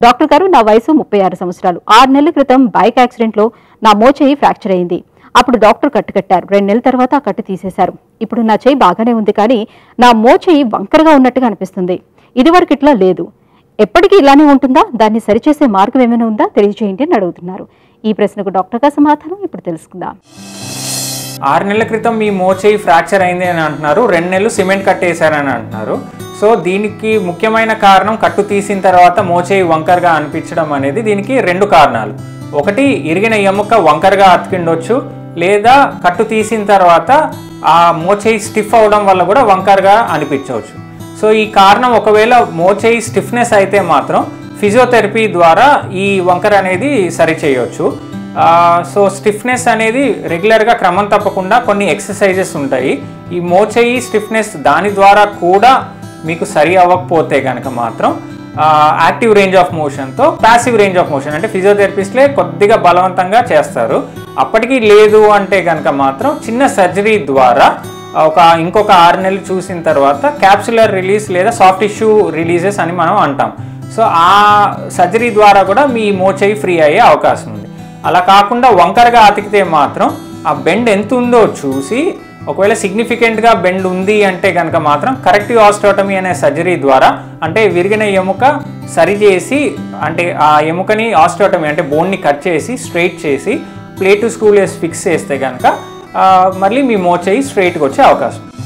doctor గారు నా వయసు ముప్పై ఆరు సంవత్సరాలు ఆరు నెలల క్రితం బైక్ యాక్సిడెంట్లో నా మోచేయి ఫ్రాక్చర్ అయింది అప్పుడు డాక్టర్ కట్టు కట్టారు రెండు నెలల తర్వాత ఆ కట్టు తీసేశారు ఇప్పుడు నా చేయి బాగానే ఉంది కానీ నా మోచేయి వంకరగా ఉన్నట్టుగా అనిపిస్తుంది ఇదివరకు ఇట్లా లేదు ఎప్పటికీ ఇలానే ఉంటుందా దాన్ని సరిచేసే మార్గం ఏమైనా ఉందా తెలియజేయండి అని అడుగుతున్నారు ఈ ప్రశ్నకు డాక్టర్ గారి సమాధానం ఇప్పుడు తెలుసుకుందాం ఆరు నెలల క్రితం మీ మోచేయి ఫ్రాక్చర్ అయింది అని అంటున్నారు రెండు నెలలు సిమెంట్ కట్టేశారని అంటున్నారు సో దీనికి ముఖ్యమైన కారణం కట్టు తీసిన తర్వాత మోచేయి వంకరగా అనిపించడం అనేది దీనికి రెండు కారణాలు ఒకటి ఇరిగిన ఎముక వంకరగా అతికిండొచ్చు లేదా కట్టు తీసిన తర్వాత ఆ మోచేయి స్టిఫ్ అవడం వల్ల కూడా వంకరగా అనిపించవచ్చు సో ఈ కారణం ఒకవేళ మోచేయి స్టిఫ్నెస్ అయితే మాత్రం ఫిజియోథెరపీ ద్వారా ఈ వంకర అనేది సరి చేయొచ్చు ఆ, సో స్టిఫ్నెస్ అనేది రెగ్యులర్గా క్రమం తప్పకుండా కొన్ని ఎక్సర్సైజెస్ ఉంటాయి ఈ మోచేయి స్టిఫ్నెస్ దాని ద్వారా కూడా మీకు సరి అవ్వకపోతే కనుక మాత్రం యాక్టివ్ రేంజ్ ఆఫ్ మోషన్తో ప్యాసివ్ రేంజ్ ఆఫ్ మోషన్ అంటే ఫిజియోథెరపిస్ట్లే కొద్దిగా బలవంతంగా చేస్తారు అప్పటికి లేదు అంటే కనుక మాత్రం చిన్న సర్జరీ ద్వారా ఒక ఇంకొక ఆరు నెలలు చూసిన తర్వాత క్యాప్సులర్ రిలీజ్ లేదా సాఫ్ట్ టిష్యూ రిలీజెస్ అని మనం అంటాం సో ఆ సర్జరీ ద్వారా కూడా మీ మోచేయి ఫ్రీ అయ్యే అవకాశం ఉంది అలా కాకుండా వంకరగా అతికితే మాత్రం ఆ బెండ్ ఎంత ఉందో చూసి ఒకవేళ సిగ్నిఫికెంట్గా బెండ్ ఉంది అంటే కనుక మాత్రం కరెక్టివ్ ఆస్టోటమీ అనే సర్జరీ ద్వారా అంటే విరిగిన ఎముక సరిచేసి అంటే ఆ ఎముకని ఆస్టోటమీ అంటే బోన్ని కట్ చేసి స్ట్రైట్ చేసి ప్లేటు స్కూల్ వేసి ఫిక్స్ చేస్తే కనుక మళ్ళీ మీ మోచేయి స్ట్రైట్గా వచ్చే అవకాశం